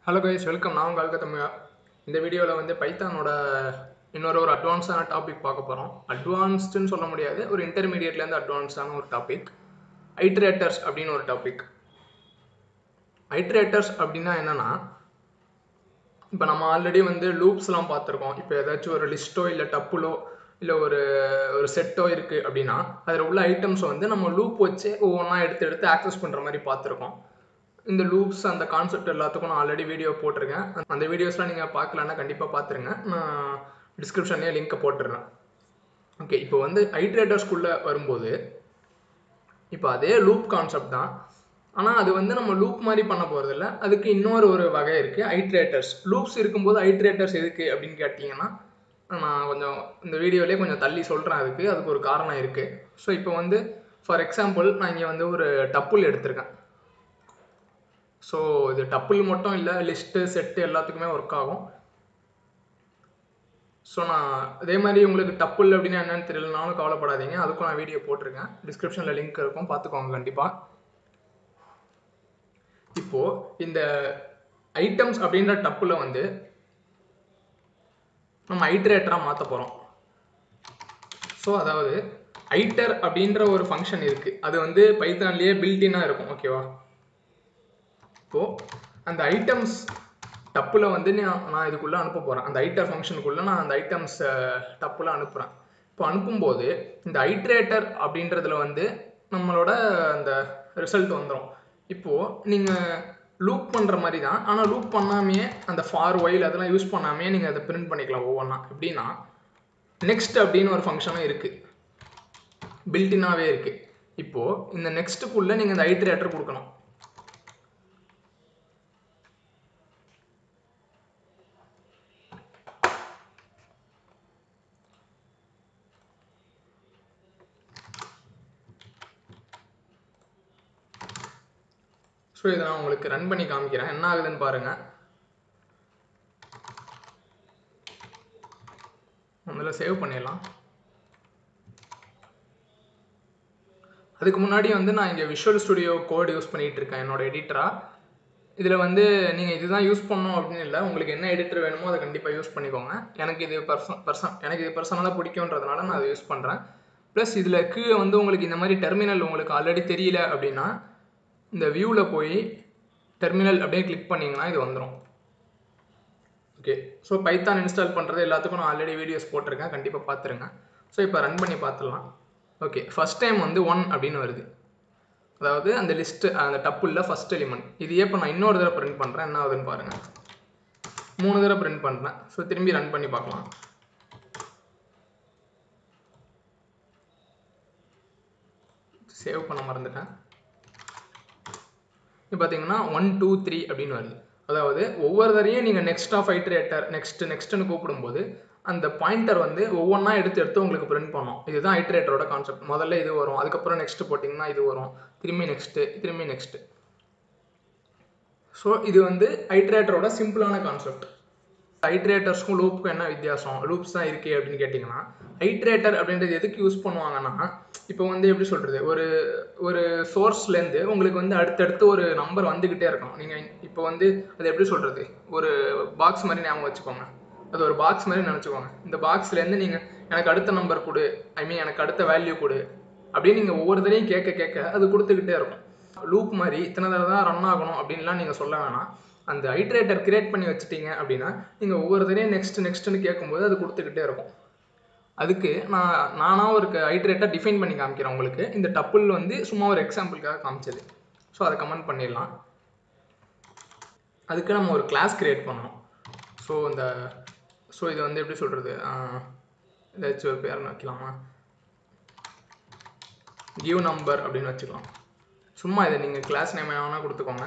hello guys welcome நான் உங்கள் தமிழா இந்த வீடியோவில் வந்து பைத்தானோட இன்னொரு ஒரு அட்வான்ஸான டாபிக் பார்க்க போகிறோம் அட்வான்ஸ்டுன்னு சொல்ல முடியாது ஒரு இன்டர்மீடியட்லேருந்து அட்வான்ஸான ஒரு டாபிக் ஐட்ரேட்டர்ஸ் அப்படின்னு ஒரு டாபிக் ஐட்ரேட்டர்ஸ் அப்படின்னா என்னென்னா இப்போ நம்ம ஆல்ரெடி வந்து லூப்ஸ்லாம் பார்த்துருக்கோம் இப்போ ஏதாச்சும் ஒரு லிஸ்ட்டோ இல்லை டப்புலோ இல்லை ஒரு ஒரு செட்டோ இருக்குது அப்படின்னா அதில் உள்ள ஐட்டம்ஸை வந்து நம்ம லூப் வச்சு ஒவ்வொன்றா எடுத்து எடுத்து ஆக்சஸ் பண்ணுற மாதிரி பார்த்துருக்கோம் இந்த லூப்ஸ் அந்த கான்செப்ட் எல்லாத்துக்கும் நான் ஆல்ரெடி வீடியோ போட்டிருக்கேன் அந்த வீடியோஸ்லாம் நீங்கள் பார்க்கலன்னா கண்டிப்பாக பார்த்துருங்க நான் டிஸ்கிரிப்ஷன்லேயே லிங்க்கை போட்டுடுறேன் ஓகே இப்போ வந்து ஐட்ரேட்டர்ஸ்குள்ளே வரும்போது இப்போ அதே லூப் கான்செப்ட் தான் ஆனால் அது வந்து நம்ம லூப் மாதிரி பண்ண போகிறதில்ல அதுக்கு இன்னொரு ஒரு வகை இருக்குது ஐட்ரேட்டர்ஸ் லூப்ஸ் இருக்கும்போது ஐட்ரேட்டர்ஸ் எதுக்கு அப்படின்னு கேட்டிங்கன்னா நான் கொஞ்சம் இந்த வீடியோலேயே கொஞ்சம் தள்ளி சொல்கிறேன் அதுக்கு அதுக்கு ஒரு காரணம் இருக்குது ஸோ இப்போ வந்து ஃபார் எக்ஸாம்பிள் நான் இங்கே வந்து ஒரு டப்புள் எடுத்திருக்கேன் ஸோ இது டப்புள் மட்டும் இல்லை லிஸ்ட்டு செட்டு எல்லாத்துக்குமே ஒர்க் ஆகும் ஸோ நான் அதே மாதிரி உங்களுக்கு டப்புள் அப்படின்னா என்னன்னு தெரியலனாலும் கவலைப்படாதீங்க அதுக்கும் நான் வீடியோ போட்டிருக்கேன் டிஸ்கிரிப்ஷனில் லிங்க் இருக்கும் பார்த்துக்கோங்க கண்டிப்பாக இப்போது இந்த ஐட்டம்ஸ் அப்படின்ற டப்பில் வந்து நம்ம ஐட்ரேட்டராக மாற்ற போகிறோம் ஸோ அதாவது ஐட்டர் அப்படின்ற ஒரு ஃபங்க்ஷன் இருக்குது அது வந்து பைத்தான்லேயே பில்டினாக இருக்கும் ஓகேவா இப்போது அந்த ஐட்டம்ஸ் டப்பில் வந்து நான் நான் இதுக்குள்ளே அனுப்ப போகிறேன் அந்த ஐட்டர் ஃபங்க்ஷனுக்குள்ளே நான் அந்த ஐட்டம்ஸ் டப்பில் அனுப்புகிறேன் இப்போ அனுப்பும்போது இந்த ஐட்ரேட்டர் அப்படின்றதுல வந்து நம்மளோட அந்த ரிசல்ட் வந்துடும் இப்போது நீங்கள் லூப் பண்ணுற மாதிரி தான் ஆனால் லூப் பண்ணாமையே அந்த ஃபார் ஒயில் அதெல்லாம் யூஸ் பண்ணாமையே நீங்கள் அதை பிரிண்ட் பண்ணிக்கலாம் ஒவ்வொன்றா எப்படின்னா நெக்ஸ்ட் அப்படின்னு ஒரு ஃபங்க்ஷனும் இருக்குது பில்டினாகவே இருக்குது இப்போது இந்த நெக்ஸ்ட்டுக்குள்ளே நீங்கள் இந்த ஐட்ரேட்டர் கொடுக்கணும் ஸோ இதை நான் உங்களுக்கு ரன் பண்ணி காமிக்கிறேன் என்ன ஆகுதுன்னு பாருங்கள் முதல்ல சேவ் பண்ணிடலாம் அதுக்கு முன்னாடி வந்து நான் இங்கே விஷுவல் ஸ்டுடியோ கோட் யூஸ் பண்ணிகிட்டு இருக்கேன் என்னோட எடிட்டராக இதில் வந்து நீங்கள் இதுதான் யூஸ் பண்ணணும் அப்படின்னு இல்லை உங்களுக்கு என்ன எடிட்டர் வேணுமோ அதை கண்டிப்பாக யூஸ் பண்ணிக்கோங்க எனக்கு இது பர்சன் பர்சன் எனக்கு இது பர்சனலாக பிடிக்குன்றதுனால நான் அதை யூஸ் பண்ணுறேன் ப்ளஸ் இதில் கீழே வந்து உங்களுக்கு இந்த மாதிரி டெர்மினல் உங்களுக்கு ஆல்ரெடி தெரியல அப்படின்னா இந்த வியூவில் போய் டெர்மினல் அப்படியே கிளிக் பண்ணிங்கன்னா இது வந்துடும் ஓகே ஸோ பைத்தான் இன்ஸ்டால் பண்ணுறது எல்லாத்துக்கும் நான் ஆல்ரெடி வீடியோஸ் போட்டிருக்கேன் கண்டிப்பாக பார்த்துருங்க ஸோ இப்போ ரன் பண்ணி பார்த்துடலாம் ஓகே ஃபஸ்ட் டைம் வந்து ஒன் அப்படின்னு வருது அதாவது அந்த லிஸ்ட்டு அந்த டப்புள்ள ஃபஸ்ட் எலிமெண்ட் இது இப்போ நான் இன்னொரு தடவை பிரிண்ட் பண்ணுறேன் என்ன ஆகுதுன்னு பாருங்கள் மூணு தடவை பிரிண்ட் பண்ணுறேன் ஸோ திரும்பி ரன் பண்ணி பார்க்கலாம் சேவ் பண்ண மறந்துட்டேன் இப்போ பார்த்தீங்கன்னா ஒன் டூ த்ரீ அப்படின்னு வருது அதாவது ஒவ்வொரு தரையும் நீங்கள் நெக்ஸ்ட் ஆஃப் ஐட்ரேட்டர் நெக்ஸ்ட் நெக்ஸ்ட்னு கூப்பிடும்போது அந்த பாயிண்டர் வந்து ஒவ்வொன்றா எடுத்து எடுத்து உங்களுக்கு பிரிண்ட் பண்ணோம் இதுதான் ஐட்ரேட்டரோட கான்செப்ட் முதல்ல இது வரும் அதுக்கப்புறம் நெக்ஸ்ட் போட்டிங்கன்னா இது வரும் திரும்பி நெக்ஸ்ட்டு திரும்பி நெக்ஸ்ட்டு ஸோ இது வந்து ஐட்ரேட்டரோட சிம்பிளான கான்செப்ட் ஐட்ரேட்டர்ஸ்க்கும் லூப்புக்கும் என்ன வித்தியாசம் லூப்ஸ் தான் இருக்கே அப்படின்னு கேட்டிங்கன்னா ஐட்ரேட்டர் அப்படின்றது எதுக்கு யூஸ் பண்ணுவாங்கன்னா இப்போ வந்து எப்படி சொல்கிறது ஒரு ஒரு சோர்ஸ்லேருந்து உங்களுக்கு வந்து அடுத்தடுத்து ஒரு நம்பர் வந்துக்கிட்டே இருக்கும் நீங்கள் இப்போ வந்து அது எப்படி சொல்கிறது ஒரு பாக்ஸ் மாதிரி ஞாபகம் வச்சுக்கோங்க அது ஒரு பாக்ஸ் மாதிரி நினச்சிக்கோங்க இந்த பாக்ஸ்லேருந்து நீங்கள் எனக்கு அடுத்த நம்பர் கொடு ஐ மீன் எனக்கு அடுத்த வேல்யூ கொடு அப்படின்னு நீங்கள் ஒவ்வொருத்தரையும் கேட்க கேட்க அது கொடுத்துக்கிட்டே இருக்கும் லூப் மாதிரி இத்தனை தடவை தான் ரன் ஆகணும் அப்படின்லாம் நீங்கள் சொல்ல வேணாம் அந்த ஐட்ரேட்டர் கிரியேட் பண்ணி வச்சுட்டீங்க அப்படின்னா நீங்கள் ஒவ்வொரு தடையும் நெக்ஸ்ட் நெக்ஸ்ட்னு கேட்கும்போது அது கொடுத்துக்கிட்டே இருக்கும் அதுக்கு நான் நானாக ஒரு ஐட்ரேட்டர் டிஃபைன் பண்ணி காமிக்கிறேன் உங்களுக்கு இந்த டப்புள் வந்து சும்மா ஒரு எக்ஸாம்பிளுக்காக காமிச்சது ஸோ அதை கமெண்ட் பண்ணிடலாம் அதுக்கு நம்ம ஒரு கிளாஸ் கிரியேட் பண்ணணும் ஸோ இந்த ஸோ இதை வந்து எப்படி சொல்கிறது ஏதாச்சும் ஒரு பேர் வைக்கலாமா கிவ் நம்பர் அப்படின்னு வச்சுக்கலாம் சும்மா இதை நீங்கள் கிளாஸ் நேம் வேணால் கொடுத்துக்கோங்க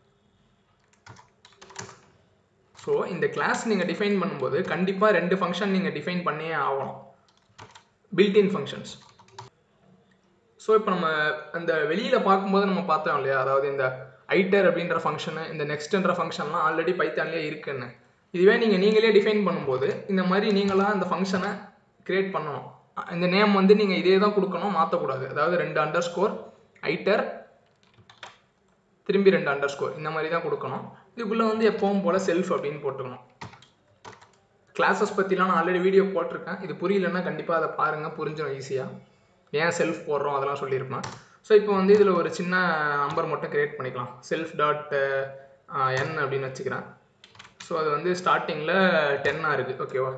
ஸோ இந்த கிளாஸ் நீங்கள் டிஃபைன் பண்ணும்போது கண்டிப்பாக ரெண்டு ஃபங்க்ஷன் நீங்கள் டிஃபைன் பண்ணியே ஆகணும் பில்டின் ஃபங்க்ஷன்ஸ் ஸோ இப்போ நம்ம அந்த வெளியில் பார்க்கும்போது நம்ம பார்த்தோம் இல்லையா அதாவது இந்த ஐட்டர் அப்படின்ற ஃபங்க்ஷனு இந்த நெக்ஸ்ட்ன்ற ஃபங்க்ஷன்லாம் ஆல்ரெடி பைத்தான்லேயே இருக்குன்னு இதுவே நீங்கள் நீங்களே டிஃபைன் பண்ணும்போது இந்த மாதிரி நீங்களாக அந்த ஃபங்க்ஷனை க்ரியேட் பண்ணணும் இந்த நேம் வந்து நீங்கள் இதே தான் கொடுக்கணும் மாற்றக்கூடாது அதாவது ரெண்டு அண்டர் ஸ்கோர் ஐட்டர் திரும்பி ரெண்டு அண்டர் ஸ்கோர் இந்த மாதிரி தான் கொடுக்கணும் இதுக்குள்ளே வந்து எப்பவும் போல் செல்ஃப் அப்படின்னு போட்டுக்கணும் கிளாஸஸ் பற்றிலாம் நான் ஆல்ரெடி வீடியோ போட்டிருக்கேன் இது புரியலன்னா கண்டிப்பாக அதை பாருங்கள் புரிஞ்சிடும் ஈஸியாக ஏன் செல்ஃப் போடுறோம் அதெல்லாம் சொல்லியிருப்பேன் ஸோ இப்போ வந்து இதில் ஒரு சின்ன நம்பர் மட்டும் க்ரியேட் பண்ணிக்கலாம் செல்ஃப் டாட் என் அப்படின்னு வச்சுக்கிறேன் ஸோ அது வந்து ஸ்டார்டிங்கில் டென்னாக இருக்குது ஓகேவா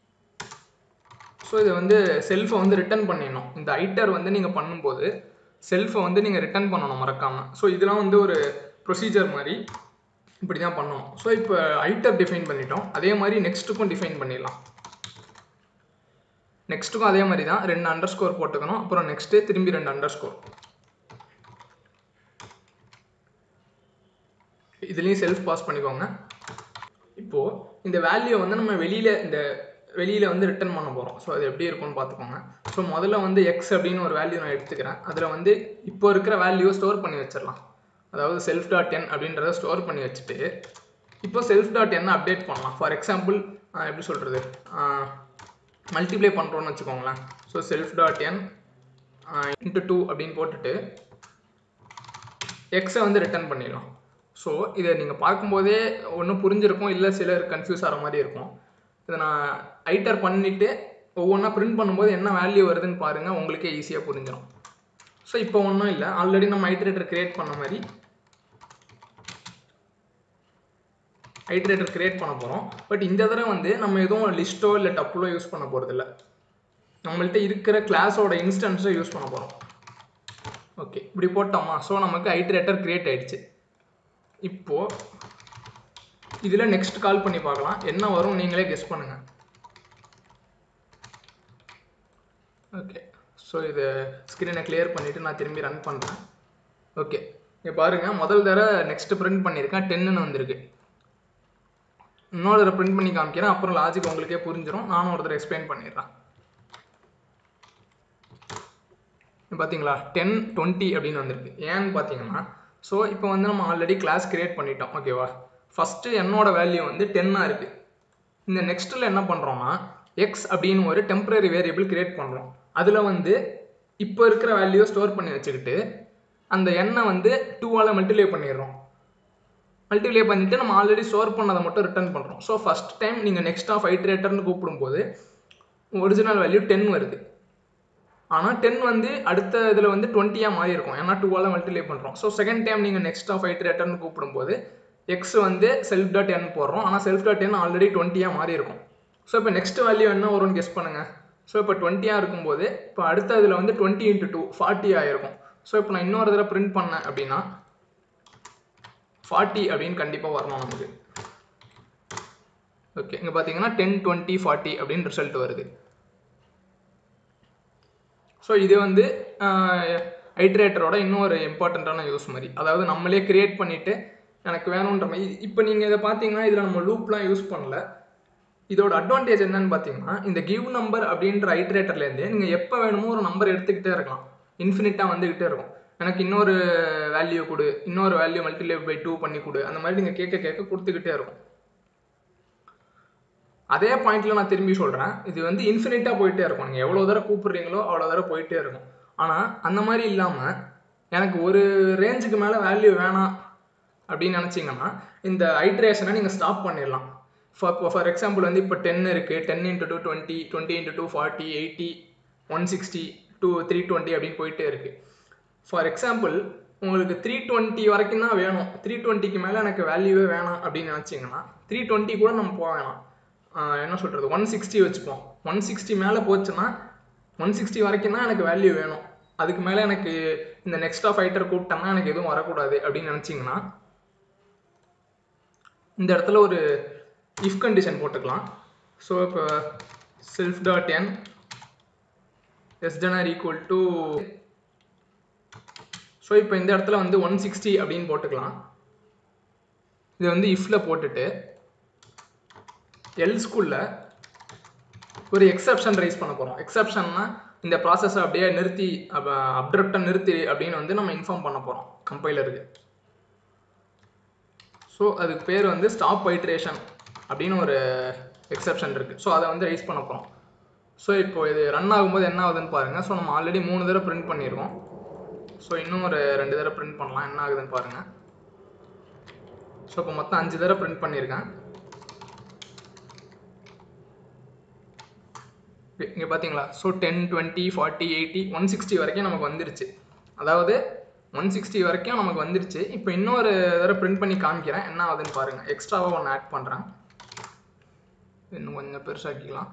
ஸோ இதை வந்து செல்ஃபை வந்து ரிட்டர்ன் பண்ணிடணும் இந்த ஐட்டர் வந்து நீங்கள் பண்ணும்போது செல்ஃபை வந்து நீங்கள் ரிட்டர்ன் பண்ணணும் மறக்காமல் ஸோ இதெல்லாம் வந்து ஒரு ப்ரொசீஜர் மாதிரி இப்படி தான் பண்ணணும் ஸோ இப்போ ஐட்டர் டிஃபைன் பண்ணிட்டோம் அதே மாதிரி நெக்ஸ்ட்டுக்கும் டிஃபைன் பண்ணிடலாம் நெக்ஸ்ட்டுக்கும் அதே மாதிரி தான் ரெண்டு அண்டர் ஸ்கோர் போட்டுக்கணும் அப்புறம் நெக்ஸ்ட்டு திரும்பி ரெண்டு அண்டர் ஸ்கோர் இதுலேயும் செல்ஃப் பாஸ் பண்ணிக்கோங்க இப்போது இந்த வேல்யூ வந்து நம்ம வெளியில் இந்த வெளியில் வந்து ரிட்டர்ன் பண்ண போகிறோம் ஸோ அது எப்படி இருக்கும்னு பார்த்துக்கோங்க ஸோ முதல்ல வந்து எக்ஸ் அப்படின்னு ஒரு வேல்யூ நான் எடுத்துக்கிறேன் அதில் வந்து இப்போ இருக்கிற வேல்யூவை ஸ்டோர் பண்ணி வச்சிடலாம் அதாவது செல்ஃப் டாட் டென் அப்படின்றத ஸ்டோர் பண்ணி வச்சுட்டு இப்போ செல்ஃப் டாட் என்ன அப்டேட் பண்ணலாம் ஃபார் எக்ஸாம்பிள் எப்படி சொல்கிறது மல்டிப்ளை பண்ணுறோன்னு வச்சுக்கோங்களேன் so self dot N into two அப்படின்னு போட்டுட்டு எக்ஸை வந்து ரிட்டர்ன் பண்ணிடலாம் ஸோ இதை நீங்கள் பார்க்கும்போதே ஒன்றும் புரிஞ்சிருக்கும் இல்லை சிலர் கன்ஃபியூஸ் ஆகிற மாதிரி இருக்கும் இதை நான் ஐட்டர் பண்ணிவிட்டு ஒவ்வொன்றா பிரிண்ட் பண்ணும்போது என்ன வேல்யூ வருதுன்னு பாருங்கள் உங்களுக்கே ஈஸியாக புரிஞ்சிடும் ஸோ இப்போ ஒன்றும் இல்லை ஆல்ரெடி நம்ம ஐட்ரேட்டர் கிரியேட் பண்ண மாதிரி ஐட்ரேட்டர் கிரியேட் பண்ண போகிறோம் பட் இந்த தடவை வந்து நம்ம எதுவும் லிஸ்ட்டோ இல்லை டப்புலோ யூஸ் பண்ண போகிறதில்ல நம்மள்ட்ட இருக்கிற கிளாஸோட இன்ஸ்டன்ஸை யூஸ் பண்ண போகிறோம் ஓகே இப்படி போட்டோமா ஸோ நமக்கு ஐட்ரேட்டர் கிரியேட் ஆயிடுச்சு இப்போது இதில் நெக்ஸ்ட் கால் பண்ணி பார்க்கலாம் என்ன வரும் நீங்களே கெஸ் பண்ணுங்கள் ஓகே ஸோ இது ஸ்க்ரீனை கிளியர் பண்ணிவிட்டு நான் திரும்பி ரன் பண்ணுறேன் ஓகே இங்கே பாருங்கள் முதல் தடவை நெக்ஸ்ட் பிரிண்ட் பண்ணியிருக்கேன் டென்னுன்னு வந்திருக்கு இன்னொரு தடவை பிரிண்ட் பண்ணி காமிக்கிறேன் அப்புறம் லாஜிக் உங்களுக்கே புரிஞ்சிடும் நானும் ஒரு தடவை எக்ஸ்பிளைன் பண்ணிடுறேன் பார்த்தீங்களா டென் டுவெண்ட்டி அப்படின்னு வந்திருக்கு ஏன்னு பார்த்தீங்கன்னா ஸோ இப்போ வந்து நம்ம ஆல்ரெடி கிளாஸ் கிரியேட் பண்ணிட்டோம் ஓகேவா ஃபஸ்ட்டு என்னோட வேல்யூ வந்து டென்னாக இருக்குது இந்த நெக்ஸ்ட்டில் என்ன பண்ணுறோம்னா எக்ஸ் அப்படின்னு ஒரு டெம்பரரி வேரியபிள் கிரியேட் பண்ணுறோம் அதில் வந்து இப்போ இருக்கிற வேல்யூவை ஸ்டோர் பண்ணி வச்சுக்கிட்டு அந்த எண்ணை வந்து டூவால் மல்டிப்ளை பண்ணிடுறோம் மல்டிப்ளை பண்ணிவிட்டு நம்ம ஆல்ரெடி ஸ்டோர் பண்ணதை மட்டும் ரிட்டர்ன் பண்ணுறோம் ஸோ ஃபஸ்ட் டைம் நீங்கள் நெக்ஸ்ட் ஆஃப் ஐட்ரேட்டர்னு கூப்பிடும்போது ஒரிஜினல் வேல்யூ டென் வருது ஆனால் டென் வந்து அடுத்த இதில் வந்து டுவெண்ட்டியாக மாறி இருக்கும் ஏன்னா டூவால் மல்டிப்ளை பண்ணுறோம் ஸோ செகண்ட் டைம் நீங்கள் நெக்ஸ்ட் ஆஃப் ஐட்ரேட்டர்னு கூப்பிடும்போது எக்ஸ் வந்து செல்ஃப் டாட் என் போடுறோம் ஆனால் செல்ஃப் டாட் என் ஆல்ரெடி டுவெண்ட்டியாக மாறி இருக்கும் ஸோ இப்போ நெக்ஸ்ட் வேல்யூ என்ன வரும்னு கெஸ் பண்ணுங்கள் ஸோ இப்போ டுவெண்ட்டியாக இருக்கும்போது இப்போ அடுத்த இதில் வந்து டுவெண்ட்டி இன்ட்டு டூ ஃபார்ட்டி ஆகிருக்கும் ஸோ இப்போ நான் இன்னொரு தடவை பிரிண்ட் பண்ணேன் அப்படின்னா ஃபார்ட்டி அப்படின்னு கண்டிப்பாக வரணும் நமக்கு ஓகே இங்கே பார்த்தீங்கன்னா டென் டுவெண்ட்டி ஃபார்ட்டி அப்படின்னு ரிசல்ட் வருது ஸோ இது வந்து ஐட்ரேட்டரோட இன்னொரு இம்பார்ட்டண்ட்டான யூஸ் மாதிரி அதாவது நம்மளே கிரியேட் பண்ணிவிட்டு எனக்கு வேணுன்ற மாதிரி இப்போ நீங்கள் இதை பார்த்தீங்கன்னா இதில் நம்ம லூப்லாம் யூஸ் பண்ணல இதோட அட்வான்டேஜ் என்னன்னு பார்த்தீங்கன்னா இந்த கிவ் நம்பர் அப்படின்ற ஐட்ரேட்டர்லேருந்து நீங்கள் எப்போ வேணுமோ ஒரு நம்பர் எடுத்துக்கிட்டே இருக்கலாம் இன்ஃபினிட்டாக வந்துக்கிட்டே இருக்கும் எனக்கு இன்னொரு வேல்யூ கொடு இன்னொரு வேல்யூ மல்டிப்ளை பை டூ பண்ணி கொடு அந்த மாதிரி நீங்கள் கேட்க கேட்க கொடுத்துக்கிட்டே இருக்கும் அதே பாயிண்ட்ல நான் திரும்பி சொல்கிறேன் இது வந்து இன்ஃபினிட்டாக போயிட்டே இருக்கும் நீங்கள் எவ்வளோ தடவை கூப்பிடுறீங்களோ அவ்வளோ தடவை போயிட்டே இருக்கும் ஆனால் அந்த மாதிரி இல்லாமல் எனக்கு ஒரு ரேஞ்சுக்கு மேலே வேல்யூ வேணாம் அப்படின்னு நினச்சிங்கன்னா இந்த ஐட்ரேஷனை நீங்கள் ஸ்டாப் பண்ணிடலாம் ஃபார் ஃபார் எக்ஸாம்பிள் வந்து இப்போ டென் இருக்குது ten into two twenty twenty into two forty eighty one sixty two three twenty அப்படின்னு போயிட்டே இருக்குது ஃபார் எக்ஸாம்பிள் உங்களுக்கு த்ரீ டுவெண்ட்டி வரைக்கும் தான் வேணும் த்ரீ டுவெண்ட்டிக்கு மேலே எனக்கு வேல்யூவே வேணாம் அப்படின்னு நினச்சிங்கன்னா த்ரீ டுவெண்ட்டி கூட நம்ம போக வேணாம் என்ன சொல்கிறது ஒன் சிக்ஸ்டி வச்சுப்போம் ஒன் சிக்ஸ்டி மேலே போச்சுன்னா ஒன் சிக்ஸ்டி வரைக்கும் தான் எனக்கு வேல்யூ வேணும் அதுக்கு மேலே எனக்கு இந்த நெக்ஸ்ட் ஆஃப் ஐட்டர் கூப்பிட்டேன்னா எனக்கு எதுவும் வரக்கூடாது அப்படின்னு நினச்சிங்கன்னா இந்த இடத்துல ஒரு இஃப் கண்டிஷன் போட்டுக்கலாம் ஸோ இப்போ self dot N less than or equal to so இப்போ இந்த இடத்துல வந்து ஒன் சிக்ஸ்டி அப்படின்னு போட்டுக்கலாம் இது வந்து இஃப்பில் போட்டுட்டு எல் ஸ்கூலில் ஒரு எக்ஸப்ஷன் ரைஸ் பண்ண போகிறோம் எக்ஸப்ஷன்னா இந்த ப்ராசஸை அப்படியே நிறுத்தி அப்டப்டாக நிறுத்தி அப்படின்னு வந்து நம்ம இன்ஃபார்ம் பண்ண போகிறோம் கம்பைலருக்கு ஸோ அதுக்கு பேர் வந்து ஸ்டாப் ஐட்ரேஷன் அப்படின்னு ஒரு எக்ஸப்ஷன் இருக்குது ஸோ அதை வந்து ரைஸ் பண்ண போகிறோம் ஸோ இப்போ இது ரன் ஆகும்போது என்ன ஆகுதுன்னு பாருங்கள் ஸோ நம்ம ஆல்ரெடி மூணு தடவை பிரிண்ட் பண்ணியிருக்கோம் ஸோ இன்னும் ஒரு ரெண்டு தடவை பிரிண்ட் பண்ணலாம் என்ன ஆகுதுன்னு பாருங்கள் ஸோ இப்போ மொத்தம் அஞ்சு தடவை பிரிண்ட் பண்ணியிருக்கேன் இங்கே பார்த்தீங்களா so ten twenty forty eighty one sixty வரைக்கும் நமக்கு வந்துருச்சு அதாவது ஒன் சிக்ஸ்டி வரைக்கும் நமக்கு வந்துருச்சு இப்போ இன்னொரு தடவை பிரிண்ட் பண்ணி காமிக்கிறேன் என்ன ஆகுதுன்னு பாருங்கள் எக்ஸ்ட்ராவாக ஒன்று ஆட் பண்ணுறேன் இன்னும் கொஞ்சம் பெருசாக்கிக்கலாம்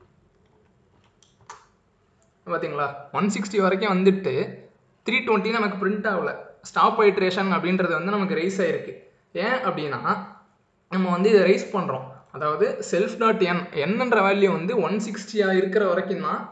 பார்த்தீங்களா ஒன் சிக்ஸ்டி வரைக்கும் வந்துட்டு த்ரீ டுவெண்ட்டி நமக்கு பிரிண்ட் ஆகல ஸ்டாப் ஹைட்ரேஷன் அப்படின்றது வந்து நமக்கு ரைஸ் ஆயிருக்கு ஏன் அப்படின்னா நம்ம வந்து இதை ரைஸ் பண்ணுறோம் அதாவது செல்ஃப் டாட் என் என்னன்ற வேல்யூ வந்து ஒன் சிக்ஸ்டியாக இருக்கிற வரைக்கும் தான்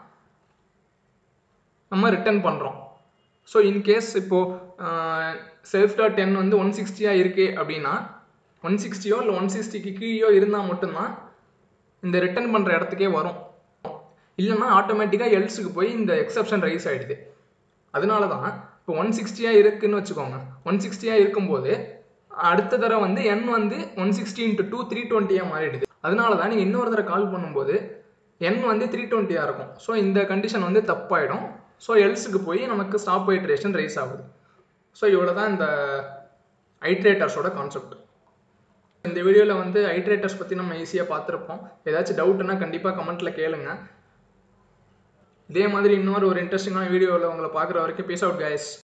நம்ம ரிட்டர்ன் பண்ணுறோம் ஸோ இன்கேஸ் இப்போது செல்ஃப் டாட் டென் வந்து ஒன் சிக்ஸ்டியாக இருக்கு அப்படின்னா ஒன் சிக்ஸ்டியோ இல்லை ஒன் சிக்ஸ்டிக்கு கீழேயோ இருந்தால் மட்டும்தான் இந்த ரிட்டர்ன் பண்ணுற இடத்துக்கே வரும் இல்லைன்னா ஆட்டோமேட்டிக்காக எல்ஸுக்கு போய் இந்த எக்ஸப்ஷன் ரைஸ் ஆகிடுது அதனால தான் இப்போ ஒன் சிக்ஸ்டியாக இருக்குன்னு வச்சுக்கோங்க ஒன் சிக்ஸ்டியாக இருக்கும்போது அடுத்த தடவை வந்து என் வந்து one sixty into two three டுவெண்ட்டியாக மாறிடுது அதனால தான் நீங்கள் இன்னொரு தடவை கால் பண்ணும்போது என் வந்து த்ரீ டுவெண்ட்டியாக இருக்கும் ஸோ இந்த கண்டிஷன் வந்து தப்பாயிடும் ஸோ எல்ஸுக்கு போய் நமக்கு ஸ்டாப் ஹைட்ரேஷன் ரைஸ் ஆகுது ஸோ இவ்வளோ தான் இந்த ஹைட்ரேட்டர்ஸோட கான்செப்ட் இந்த வீடியோவில் வந்து ஹைட்ரேட்டர்ஸ் பற்றி நம்ம ஈஸியாக பார்த்துருப்போம் ஏதாச்சும் டவுட்னா கண்டிப்பாக கமெண்ட்டில் கேளுங்க இதே மாதிரி இன்னொரு ஒரு இன்ட்ரெஸ்டிங்கான வீடியோவில் உங்களை பார்க்குற வரைக்கும் பீஸ் அவுட் கைஸ்